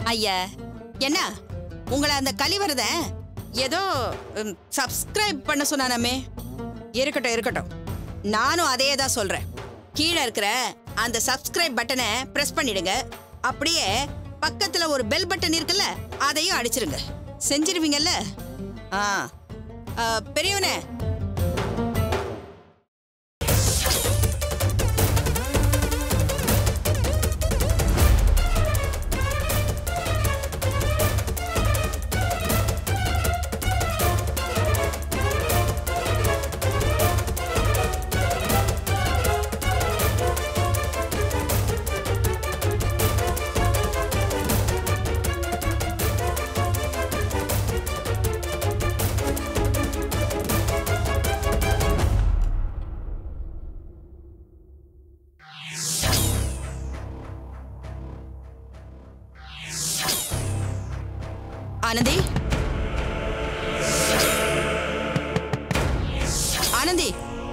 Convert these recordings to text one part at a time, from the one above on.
ஐயா என்ன உங்களை அந்த கலிவரத ஏதோ சப்ஸ்கிரைப் பண்ண சொன்னானாமே இருக்கட்டும் இருக்கட்டும் நானும் அதே தான் சொல்றேன் கீழே இருக்கிற அந்த சப்ஸ்கிரைப் பட்டனை பிரஸ் பண்ணிடுங்க அப்படியே பக்கத்துல ஒரு பெல் பட்டன் இருக்குல்ல அதையும் அடிச்சிருங்க செஞ்சிருவீங்கல்ல ஆ ஆ, பெரியவனே ஆனந்தி ஆனந்தி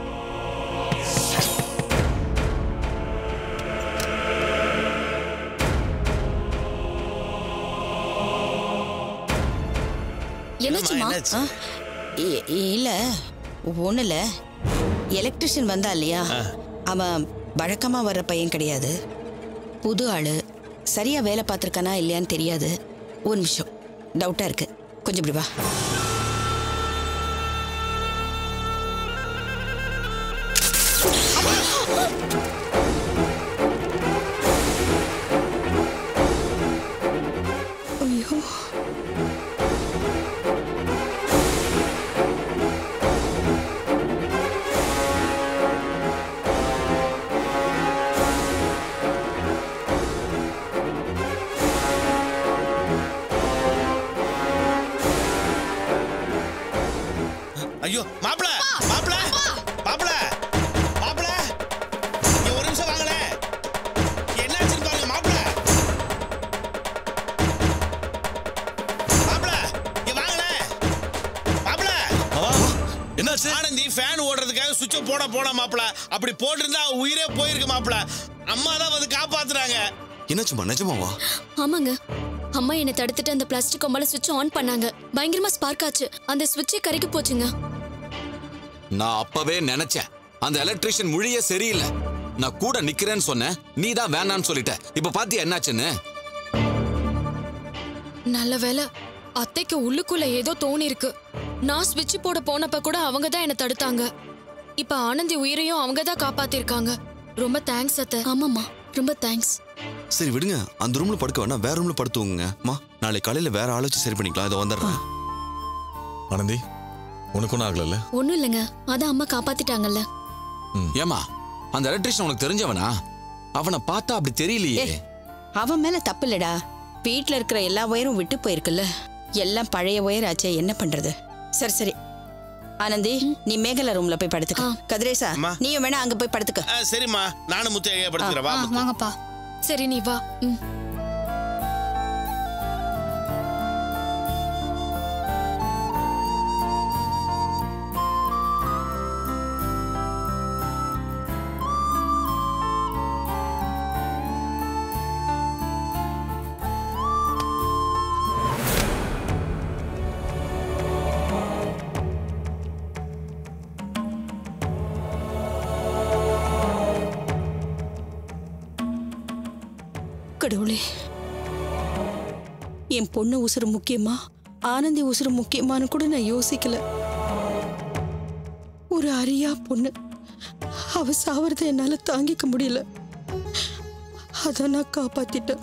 என்னாச்சுமா ஆ, இ- இல்ல ஒண்ணுல எலக்ட்ரிஷியன் வந்தா இல்லையா அவன் வழக்கமா வர்ற பையன் கிடையாது புது ஆளு சரியா வேலை பார்த்துருக்கானா இல்லையான்னு தெரியாது ஒரு நிமிஷம் டவுட்டா இருக்கு கொஞ்சம் இப்படி வா ஐயோ ஐயோ மாப்பிள மாப்பிள மாப்பிள மாப்பிள இங்க ஒரு நிமிஷம் வாங்களே என்னாச்சுன்னு பாருங்க மாப்பிள மாப்பிள இங்க வாங்களே மாப்பிள என்னாச்சு ஆனந்தி ஃபேன் ஓடுறதுக்காக சுவிட்சை போட போன மாப்பிள அப்படி போட்டிருந்தா அவ உயிரே போயிருக்கு மாப்பிள அம்மா தான் வந்து காப்பாத்துறாங்க என்னாச்சுமா நிஜமாவா ஆமாங்க அம்மா என்னை தடுத்துட்டு அந்த பிளாஸ்டிக் கொம்பால சுவிட்ச் ஆன் பண்ணாங்க பயங்கரமா ஸ்பார்க் ஆச்சு அந்த சுவிட்சே கருகி போச்சுங்க நான் அப்பவே நினைச்சேன் அந்த எலக்ட்ரிஷியன் மொழியே சரியில்லை நான் கூட நிக்கிறேன்னு சொன்னேன் நீ தான் வேணான்னு சொல்லிட்ட இப்ப பாத்தியா என்னாச்சுன்னு நல்ல வேலை அத்தைக்கு உள்ளுக்குள்ள ஏதோ தோணி இருக்கு நான் ஸ்விட்ச் போட போனப்ப கூட அவங்க தான் என்ன தடுத்தாங்க இப்ப ஆனந்தி உயிரையும் அவங்க தான் காப்பாத்திருக்காங்க ரொம்ப தேங்க்ஸ் அத்தை ஆமாம்மா ரொம்ப தேங்க்ஸ் சரி விடுங்க அந்த ரூம்ல படுக்க வேணா வேற ரூம்ல படுத்துவங்க மா நாளை காலையில வேற ஆளை வச்சு சரி பண்ணிக்கலாம் இதை வந்துடுறேன் ஆனந்தி உனக்கு ஒன்றும் ஆகல ஒண்ணும் இல்லைங்க அதான் அம்மா காப்பாத்திட்டாங்கல்ல ஏமா அந்த எலக்ட்ரிஷியன் உனக்கு தெரிஞ்சவனா அவனை பார்த்தா அப்படி தெரியலையே ஏய், அவன் மேல தப்பு இல்லடா வீட்ல இருக்கிற எல்லா ஒயரும் விட்டு போயிருக்குல்ல எல்லாம் பழைய ஒயர் ஆச்சே என்ன பண்றது சரி சரி ஆனந்தி நீ மேகலா ரூம்ல போய் படுத்துக்க கதிரேசா அம்மா. நீயும் வேணா அங்க போய் படுத்துக்க ஆ, சரிம்மா நானும் முத்து ஐயா படுத்துக்கிறேன் வா முத்து. வாங்கப்பா சரி நீ வா ம் கடவுளே என் பொண்ணு உசுறு முக்கியமா ஆனந்தி உசுறு முக்கியமான்னு கூட நான் யோசிக்கல ஒரு அரியா பொண்ணு அவ சாவறத என்னால தாங்கிக்க முடியல அதான் நான் காப்பாத்திட்டேன்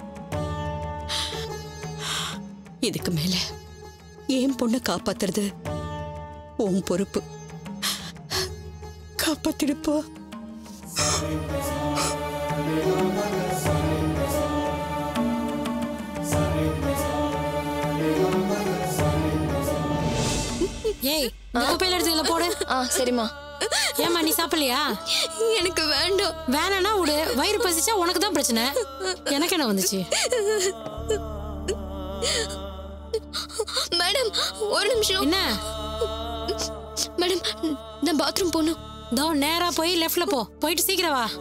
இதுக்கு மேல என் பொண்ணை காப்பாத்துறது உன் பொறுப்பு காப்பாத்திடுப்பா ஏய் இந்த குப்பையில எடுத்து இதுல போடு ஆ சரிம்மா ஏமா நீ சாப்பிடலையா எனக்கு வேண்டாம் வேணாம்னா விடு வயிறு பசிச்சா உனக்கு தான் பிரச்சனை எனக்கு என்ன வந்துச்சு மேடம் ஒரு நிமிஷம் என்ன மேடம் நான் பாத்ரூம் போகணும் தோ நேரா போய் லெஃப்ட்ல போ போயிட்டு சீக்கிரம் வா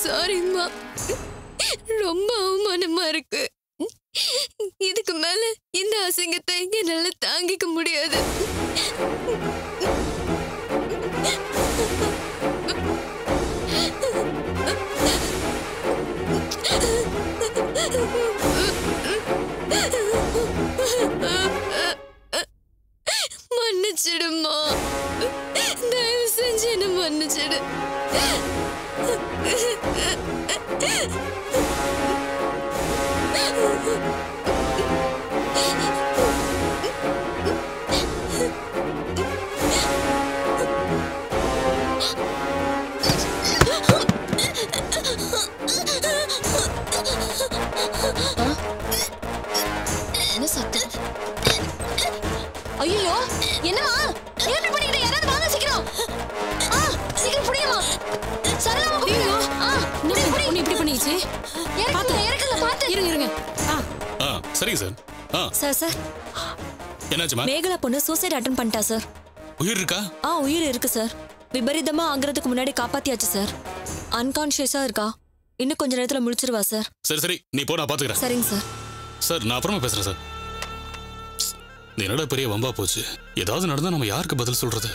சாரிம்மா ரொம்ப அவமானமா இருக்கு இதுக்கு மேல இந்த அசிங்கத்தை என்னால தாங்கிக்க முடியாது மன்னிச்சிடுமா தயவு செஞ்சு என்ன மன்னிச்சிடு என்ன சத்தம் ஐயோ என்னமா ஏன் பண்ணிக்கிட்டு யாராவது வாங்க சீக்கிரம் ஆ சீக்கிரம் புடியுமா சரளமா ஐயோ ஆ புடி புடி உன்னை இப்படி பண்ணிச்சு பாத்து இறக்குங்க பாத்து இருங்க இருங்க ஆ ஆ சரிங்க சார் ஆ சார் சார் என்னாச்சுமா மேகலா பொண்ணு சூசைட் அட்டன் பண்ணிட்டா சார் உயிர் இருக்கா ஆ உயிர் இருக்கு சார் விபரீதமா ஆகுறதுக்கு முன்னாடி காப்பாத்தியாச்சு சார் அன்கான்ஷியஸா இருக்கா இன்னும் கொஞ்ச நேரத்துல முடிச்சிருவா சார் சரி சரி நீ போ நான் பாத்துக்கிறேன் சரிங்க சார் சார் நான் அப்புறமா பேசுறேன் சார் நீ என்னடா பெரிய வம்பா போச்சு ஏதாவது நடந்தா நம்ம யாருக்கு பதில் சொல்றது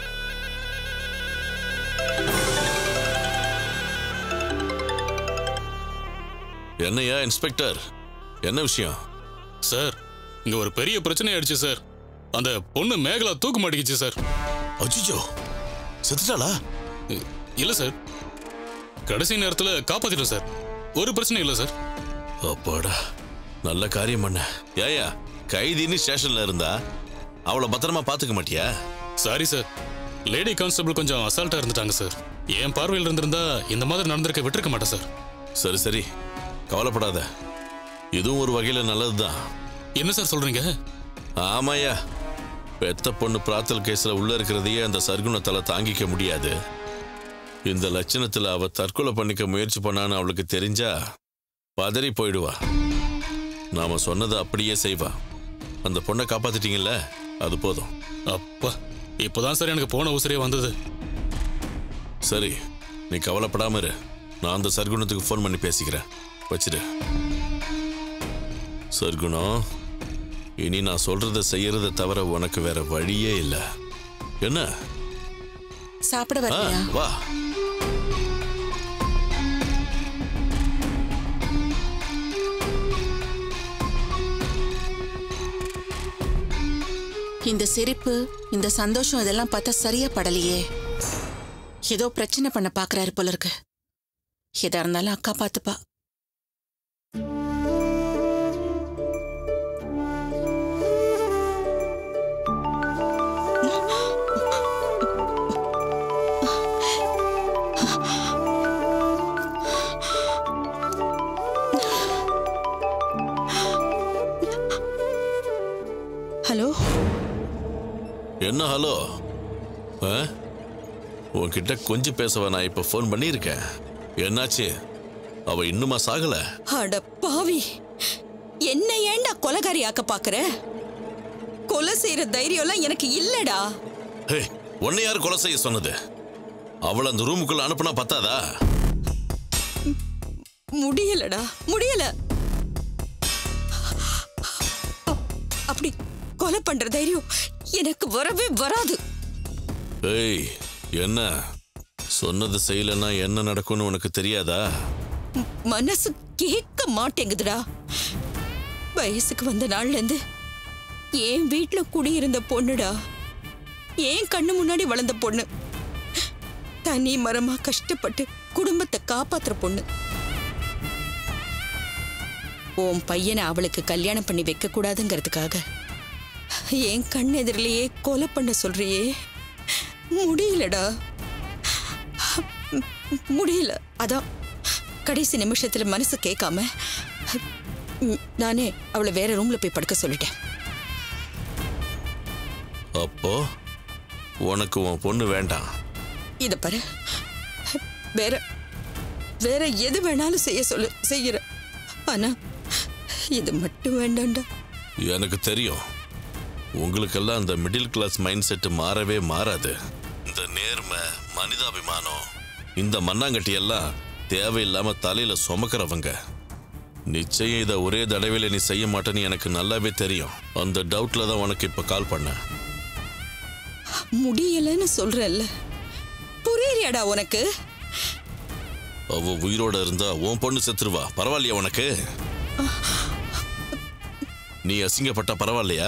என்னையா இன்ஸ்பெக்டர் என்ன விஷயம் சார் இங்க ஒரு பெரிய பிரச்சனை ஆயிடுச்சு சார் அந்த பொண்ணு மேகலா தூக்கு மாட்டிக்கிச்சு சார் அஜிஜோ செத்துட்டாளா இ- இல்ல சார் கடைசி நேரத்துல காப்பாத்திட்டோம் சார் ஒரு பிரச்சனையும் இல்ல சார் அப்பாடா நல்ல காரியம் பண்ண ஏயா கைதின்னு ஸ்டேஷன்ல இருந்தா அவளை பத்திரமா பாத்துக்க மாட்டியா சாரி சார் லேடி கான்ஸ்டபிள் கொஞ்சம் அசால்ட்டா இருந்துட்டாங்க சார் என் பார்வையில் இருந்திருந்தா இந்த மாதிரி நடந்திருக்க விட்டுருக்க மாட்டேன் சார் சரி சரி கவலைப்படாத இதுவும் ஒரு வகையில நல்லதுதான் என்ன சார் சொல்றீங்க ஆமாயா பெத்த பொண்ணு பிராத்தல் கேஸ்ல உள்ள இருக்கிறதையே அந்த சர்க்குணத்தால தாங்கிக்க முடியாது இந்த லட்சணத்துல அவ தற்கொலை பண்ணிக்க முயற்சி பண்ணான்னு அவளுக்கு தெரிஞ்சா பதறி போயிடுவா நாம சொன்னதை அப்படியே செய்வா அந்த பொண்ணை காப்பாத்திட்டீங்கல்ல அது போதும் அப்பா இப்போதான் சார் எனக்கு போன உசிரியே வந்தது சரி நீ கவலைப்படாம இரு நான் அந்த சர்க்குணத்துக்கு ஃபோன் பண்ணி பேசிக்கிறேன் வச்சிடு சர்க்குணம் இனி நான் சொல்றத செய்யறத தவிர உனக்கு வேற வழியே இல்லை என்ன சாப்பிட ஆ, வரலையா வா இந்த சிரிப்பு இந்த சந்தோஷம் இதெல்லாம் பார்த்தா சரியா படலையே ஏதோ பிரச்சனை பண்ண பாக்குறாரு போல இருக்கு எதா இருந்தாலும் அக்கா பார்த்துப்பா ஹலோ என்ன ஹலோ ஆ? உன்கிட்ட கொஞ்சம் பேசவா நான் இப்ப ஃபோன் பண்ணியிருக்கேன் என்னாச்சு அவ இன்னுமா சாகல அட பாவி என்ன ஏன்டா கொலகாரி ஆக்க பாக்குற கொலை செய்யற தைரியம்லாம் எனக்கு இல்லடா ஹே உன்னை யார் கொலை செய்ய சொன்னது அவளை அந்த ரூமுக்குள்ள அனுப்புனா பத்தாதா முடியலடா முடியல அ- அப்படி கொலை பண்ற தைரியம் எனக்கு வரவே வராது ஏய் என்ன சொன்னது செய்யலன்னா என்ன நடக்கும்னு உனக்கு தெரியாதா ம், மனசு கேட்க மாட்டேங்குதுடா வயசுக்கு வந்த நாள்ல இருந்து என் வீட்ல குடியிருந்த பொண்ணுடா என் கண்ணு முன்னாடி வளர்ந்த பொண்ணு தனி மரமா கஷ்டப்பட்டு குடும்பத்தை காப்பாத்துற பொண்ணு உன் பையனை அவளுக்கு கல்யாணம் பண்ணி வைக்க கூடாதுங்கிறதுக்காக என் கண் எதிரிலேயே கொலை பண்ண சொல்றியே முடியலடா முடியல அதான் கடைசி நிமிஷத்துல மனசு கேட்காம ம், நானே அவளை வேற ரூம்ல போய் படுக்க சொல்லிட்டேன் அப்போ உனக்கு உன் பொண்ணு வேண்டாம் இத பாரு வேற வேற எது வேணாலும் செய்ய சொல்லு செய்யற ஆனா இது மட்டும் வேண்டாம்டா எனக்கு தெரியும் உங்களுக்கெல்லாம் அந்த மிடில் கிளாஸ் மைண்ட் செட் மாறவே மாறாது இந்த நேர்மை மனிதாபிமானம் இந்த மண்ணாங்கட்டி எல்லாம் தேவையில்லாம தலையில சுமக்கிறவங்க நிச்சயம் இதை ஒரே தடவையில நீ செய்ய மாட்டேன்னு எனக்கு நல்லாவே தெரியும் அந்த டவுட்ல தான் உனக்கு இப்ப கால் பண்ணேன் முடியலன்னு சொல்றல்ல புரியலையாடா உனக்கு அவ உயிரோட இருந்தா உன் பொண்ணு செத்துருவா பரவாயில்லையா உனக்கு நீ அசிங்கப்பட்ட பரவாயில்லையா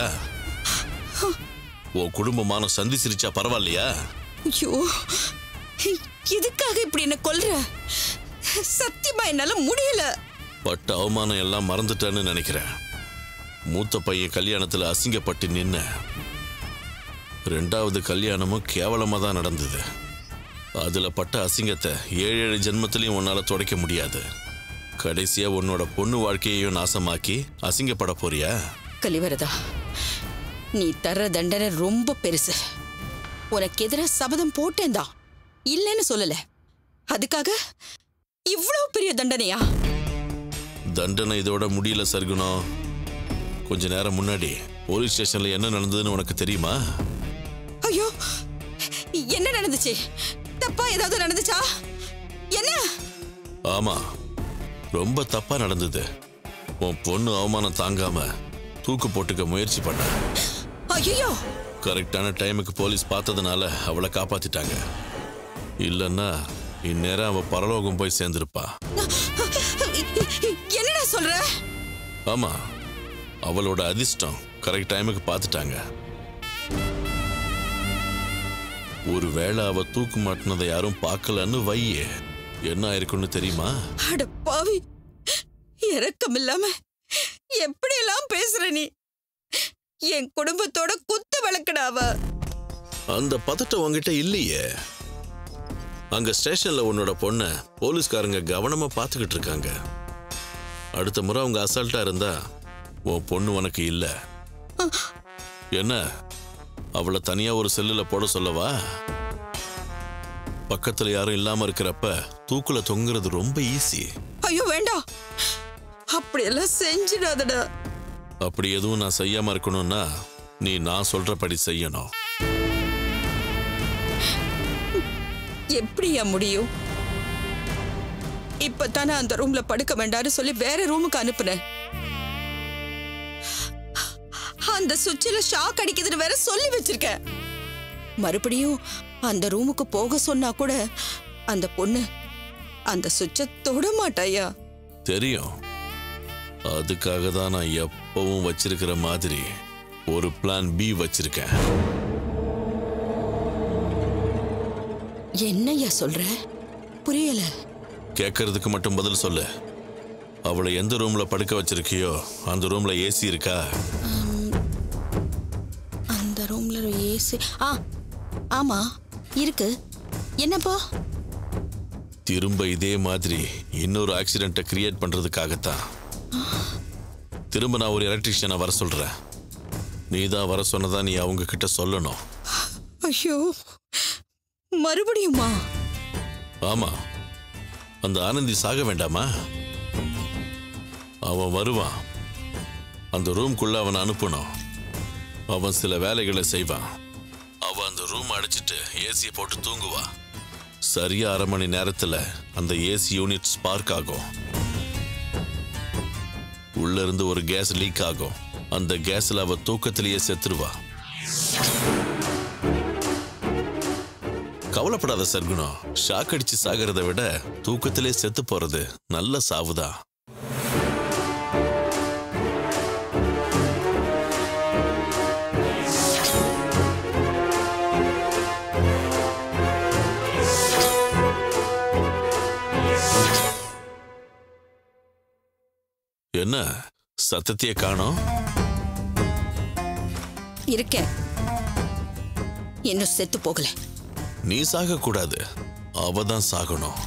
உன் குடும்பமான சந்தி சிரிச்சா பரவாயில்லையா ஐயோ எதுக்காக இப்படி என்ன கொல்ற சத்தியமா என்னால முடியல பட்ட அவமானம் எல்லாம் மறந்துட்டேன்னு நினைக்கிறேன் மூத்த பையன் கல்யாணத்துல அசிங்கப்பட்டு நின்ன ரெண்டாவது கல்யாணமும் கேவலமா தான் நடந்தது அதுல பட்ட அசிங்கத்தை ஏழு ஏழு ஜென்மத்திலையும் உன்னால துடைக்க முடியாது கடைசியா உன்னோட பொண்ணு வாழ்க்கையையும் நாசமாக்கி அசிங்கப்பட போறியா கலிவரதா நீ தர்ற தண்டனை ரொம்ப பெருசு உனக்கு எதிராக சபதம் போட்டேன் தான் இல்லைன்னு சொல்லல அதுக்காக இவ்வளவு பெரிய தண்டனையா தண்டனை இதோட முடியல சர்க்குணம் கொஞ்ச நேரம் முன்னாடி போலீஸ் ஸ்டேஷன்ல என்ன நடந்ததுன்னு உனக்கு தெரியுமா ஐயோ என்ன நடந்துச்சு தப்பா ஏதாவது நடந்துச்சா என்ன ஆமா ரொம்ப தப்பா நடந்தது உன் பொண்ணு அவமானம் தாங்காம தூக்கு போட்டுக்க முயற்சி பண்ண ஐயோ கரெக்டான டைமுக்கு போலீஸ் பார்த்ததுனால அவளை காப்பாத்திட்டாங்க இல்லைன்னா இந்நேரம் அவ பரலோகம் போய் சேர்ந்திருப்பா என்னடா சொல்ற ஆமா அவளோட அதிர்ஷ்டம் கரெக்ட் டைமுக்கு பார்த்துட்டாங்க ஒருவேளை அவ தூக்கு மாட்டினதை யாரும் பார்க்கலன்னு வையே என்ன ஆயிருக்குன்னு தெரியுமா அட பாவி இரக்கம் இல்லாம எப்படி எல்லாம் பேசுற நீ என் குடும்பத்தோட குத்து விளக்குடாவ அந்த பதட்டம் உங்ககிட்ட இல்லையே அங்க ஸ்டேஷன்ல உன்னோட பொண்ண போலீஸ்காரங்க கவனமா பார்த்துக்கிட்டு இருக்காங்க அடுத்த முறை அவங்க அசால்ட்டா இருந்தா உன் பொண்ணு உனக்கு இல்ல என்ன அவளை தனியா ஒரு செல்லுல போட சொல்லவா பக்கத்துல யாரும் இல்லாம இருக்கிறப்ப தூக்குல தொங்குறது ரொம்ப ஈஸி ஐயோ வேண்டாம் அப்படியெல்லாம் செஞ்சிடாதடா அப்படி எதுவும் நான் செய்யாம இருக்கணும்னா நீ நான் சொல்றபடி செய்யணும் எப்படியா முடியும் இப்பதானே அந்த ரூம்ல படுக்க வேண்டாம்னு சொல்லி வேற ரூமுக்கு அனுப்புனேன் அந்த சுவிட்சில் ஷாக் அடிக்குதுன்னு வேற சொல்லி வச்சிருக்க மறுபடியும் அந்த ரூமுக்கு போக சொன்னா கூட அந்த பொண்ணு அந்த சுவிட்சை தொட மாட்டாயா தெரியும் அதுக்காக தான் நான் எப்பவும் வச்சிருக்கிற மாதிரி ஒரு பிளான் பி வச்சிருக்கேன் என்னய்யா சொல்ற புரியல கேட்கறதுக்கு மட்டும் பதில் சொல்லு அவளை எந்த ரூம்ல படுக்க வச்சிருக்கியோ அந்த ரூம்ல ஏசி இருக்கா அந்த ரூம்ல ஏசி ஆ ஆமா இருக்கு என்னப்பா திரும்ப இதே மாதிரி இன்னொரு ஆக்சிடென்ட்டை கிரியேட் பண்றதுக்காகத்தான் திரும்ப நான் ஒரு எலக்ட்ரிஷியனை வர சொல்றேன் நீ தான் வர சொன்னதா நீ அவங்க கிட்ட சொல்லணும் ஐயோ மறுபடியுமா ஆமா அந்த ஆனந்தி சாக வேண்டாமா அவன் வருவான் அந்த ரூம்குள்ள அவனை அனுப்பணும் அவன் சில வேலைகளை செய்வான் அவன் அந்த ரூம் அடைச்சிட்டு ஏசியை போட்டு தூங்குவா சரியா அரை மணி நேரத்துல அந்த ஏசி யூனிட் ஸ்பார்க் ஆகும் உள்ள இருந்து ஒரு கேஸ் லீக் ஆகும் அந்த கேஸ்ல அவ தூக்கத்திலேயே செத்துருவா கவலைப்படாத சர்க்குணம் ஷாக் அடிச்சு சாகிறத விட தூக்கத்திலே செத்து போறது நல்ல சாவுதான் என்ன சத்தத்தையே காணோம் இருக்கேன் இன்னும் செத்து போகல நீ சாகக்கூடாது அவ தான் சாகணும்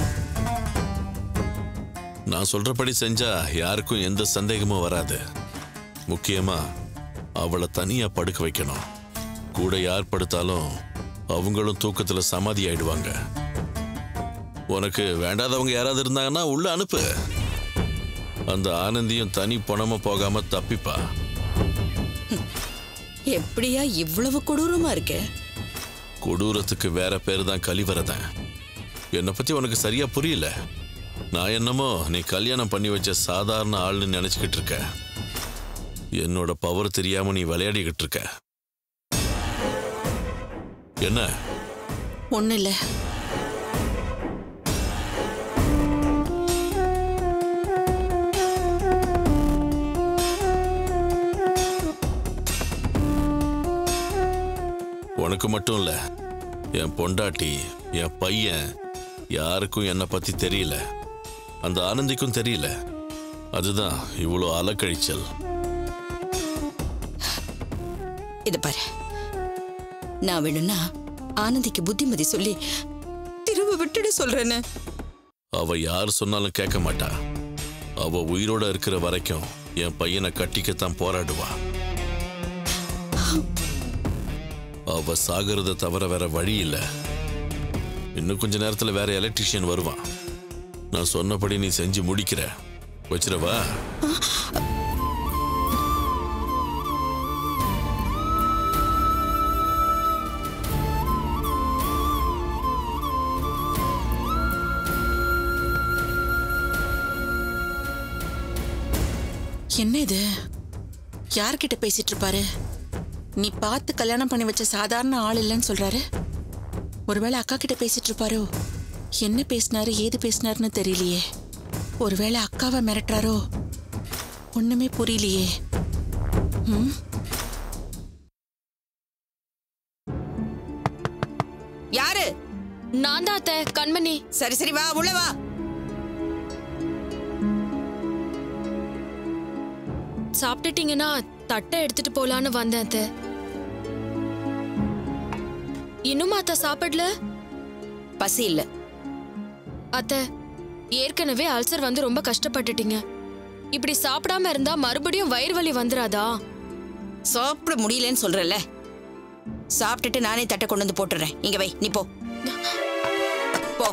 நான் சொல்றபடி செஞ்சா யாருக்கும் எந்த சந்தேகமும் வராது முக்கியமா அவளை தனியா படுக்க வைக்கணும் கூட யார் படுத்தாலும் அவங்களும் தூக்கத்துல சமாதி ஆயிடுவாங்க உனக்கு வேண்டாதவங்க யாராவது இருந்தாங்கன்னா உள்ள அனுப்பு அந்த ஆனந்தியும் தனி பணமா போகாம தப்பிப்பா எப்படியா இவ்வளவு கொடூரமா இருக்க கொடூரத்துக்கு வேற பேர் தான் கலிவரதன் என்னை பத்தி உனக்கு சரியா புரியல நான் என்னமோ நீ கல்யாணம் பண்ணி வச்ச சாதாரண ஆள்னு நினைச்சுக்கிட்டு இருக்க என்னோட பவர் தெரியாம நீ விளையாடிக்கிட்டு இருக்க என்ன ஒண்ணு இல்ல உனக்கு மட்டும் இல்ல என் பொண்டாட்டி என் பையன் யாருக்கும் என்னை பத்தி தெரியல அந்த ஆனந்திக்கும் தெரியல அதுதான் இவ்வளோ அலக்கழிச்சல் இது பாரு நான் வேணும்னா ஆனந்திக்கு புத்திமதி சொல்லி திரும்ப விட்டுட சொல்றேன்னு அவ யார் சொன்னாலும் கேட்க மாட்டா அவ உயிரோட இருக்கிற வரைக்கும் என் பையனை கட்டிக்கத்தான் போராடுவா அவ சாகிறத தவிர வேற வழி இல்ல இன்னும் கொஞ்ச நேரத்துல வேற எலக்ட்ரிஷியன் வருவான் நான் சொன்னபடி நீ செஞ்சு முடிக்கிற வச்சிரவா என்ன இது யார்கிட்ட பேசிட்டு இருப்பாரு நீ பார்த்து கல்யாணம் பண்ணி வச்ச சாதாரண ஆள் இல்லைன்னு சொல்றாரு ஒருவேளை அக்கா கிட்ட பேசிட்டு இருப்பாரோ என்ன பேசினாரு ஏது பேசினாருன்னு தெரியலையே ஒருவேளை அக்காவை மிரட்டுறாரோ ஒண்ணுமே புரியலையே ம் யாரு நான் தான் அத்தை கண்மணி சரி சரி வா உள்ள வா சாப்பிட்டுட்டீங்கன்னா தட்டை எடுத்துட்டு போலான்னு வந்தேன் அத்தை இன்னும் அத்தை சாப்பிடல பசி இல்ல அத்தை ஏற்கனவே அல்சர் வந்து ரொம்ப கஷ்டப்பட்டுட்டீங்க இப்படி சாப்பிடாம இருந்தா மறுபடியும் வயிறு வலி வந்துராதா சாப்பிட முடியலன்னு சொல்றேன்ல சாப்பிட்டுட்டு நானே தட்டை கொண்டு வந்து போட்டுறேன் இங்க வை நீ போ போ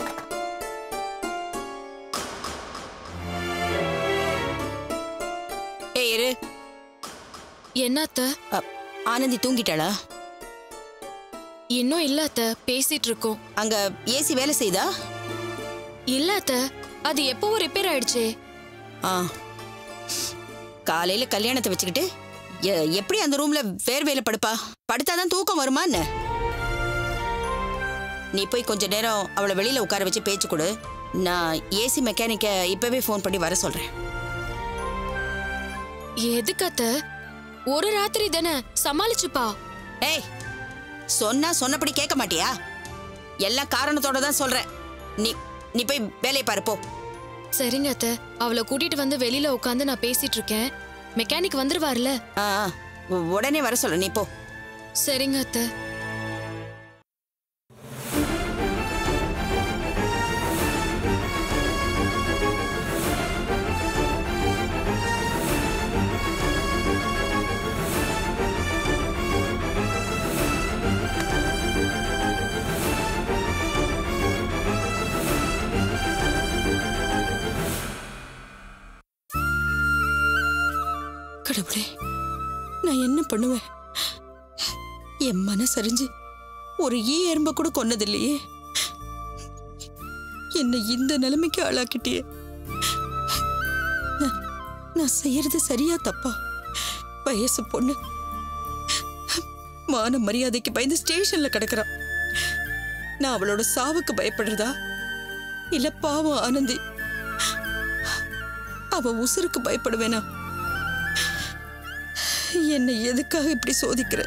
ஏய் இரு என்ன அத்தை அ, ஆனந்தி தூங்கிட்டாளா இன்னும் இல்ல அத்தை பேசிட்டு இருக்கோம் அங்க ஏசி வேலை செய்தா இல்ல அத்தை அது எப்பவோ ரிப்பேர் ஆயிடுச்சே ஆ காலையில கல்யாணத்தை வச்சுக்கிட்டு எ- எப்படி அந்த ரூம்ல வேர்வையில படுப்பா படுத்தாதான் தூக்கம் வருமா என்ன நீ போய் கொஞ்ச நேரம் அவளை வெளியில உட்கார வச்சு பேச்சு கொடு நான் ஏசி மெக்கானிக்க இப்பவே ஃபோன் பண்ணி வர சொல்றேன் எதுக்கு அத்தை ஒரு ராத்திரி தானே சமாளிச்சுப்பா ஏய் சொன்னா சொன்னபடி கேட்க மாட்டியா எல்லாம் காரணத்தோட தான் சொல்றேன் நீ நீ போய் வேலையை பாரு போ சரிங்க அத்தை அவளை கூட்டிட்டு வந்து வெளியில உட்காந்து நான் பேசிட்டு இருக்கேன் மெக்கானிக் வந்துருவார்ல ஆ ஆ, உ- உடனே வர சொல்ல நீ போ சரிங்க அத்தை கடவுளே நான் என்ன பண்ணுவேன் என் மனசறிஞ்சு ஒரு ஈ எறும்ப கூட கொன்னதில்லையே என்னை இந்த நிலைமைக்கு ஆளாக்கிட்டியே நான்- நான் செய்யறது சரியா தப்பா வயசு பொண்ணு மான மரியாதைக்கு பயந்து ஸ்டேஷன்ல கிடக்குறான் நான் அவளோட சாவுக்கு பயப்படுறதா இல்ல பாவம் ஆனந்தி அவ உசுருக்கு பயப்படுவேனா என்னை எதுக்காக இப்படி சோதிக்கிற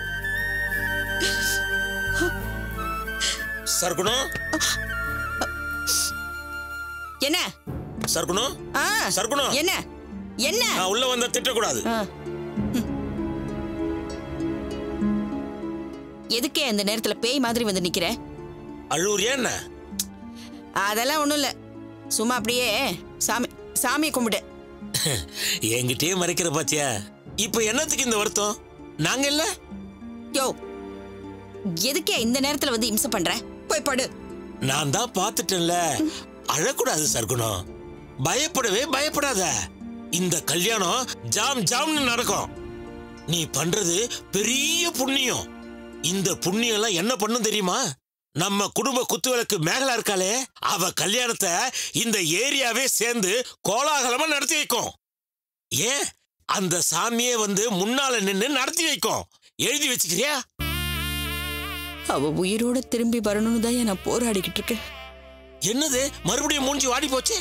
சர்க்குணம் என்ன சர்க்குணம் ஆ, சர்க்குணம் என்ன என்ன நான் உள்ள வந்த திட்டக்கூடாது ஆ. ம். எதுக்கே அந்த நேரத்துல பேய் மாதிரி வந்து நிக்கிற அழுவுறியா என்ன அதெல்லாம் ஒண்ணும் இல்ல சும்மா அப்படியே சாமி சாமியை கும்பிட்டு என்கிட்டயே மறைக்கிற பாத்தியா இப்ப என்னத்துக்கு இந்த வருத்தம் நாங்க இல்ல யோ எதுக்கே இந்த நேரத்துல வந்து இம்சை பண்ற போய் படு நான் தான் பார்த்துட்டேன்ல அழக்கூடாது சர்க்குணம் பயப்படவே பயப்படாத இந்த கல்யாணம் ஜாம் ஜாம்னு நடக்கும் நீ பண்றது பெரிய புண்ணியம் இந்த புண்ணியம் எல்லாம் என்ன பண்ணும் தெரியுமா நம்ம குடும்ப குத்துவிளக்கு மேகலா இருக்காளே அவ கல்யாணத்தை இந்த ஏரியாவே சேர்ந்து கோலாகலமா நடத்தி வைக்கும் ஏன் அந்த சாமியே வந்து முன்னால நின்னு நடத்தி வைக்கும் எழுதி வச்சுக்கிறியா அவ உயிரோட திரும்பி வரணும்னு தான் நான் போராடிக்கிட்டு இருக்கேன் என்னது மறுபடியும் மூஞ்சி வாடி போச்சு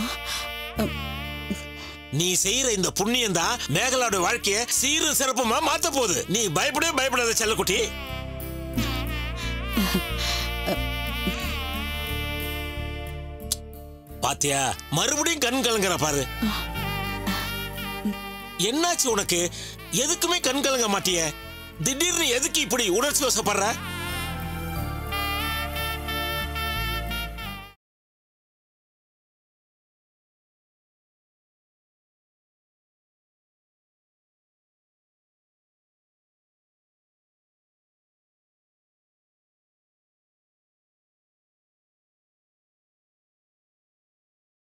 நீ செய்யற இந்த புண்ணியம் தான் மேகலாவோட வாழ்க்கைய சீரும் சிறப்புமா மாத்த போகுது நீ பயப்படவே பயப்படாத செல்லக்குட்டி பாத்தியா மறுபடியும் கண் கலங்குற பாரு என்னாச்சு உனக்கு எதுக்குமே கண் கலங்க மாட்டிய திடீர்னு எதுக்கு இப்படி உணர்ச்சி வசப்படுற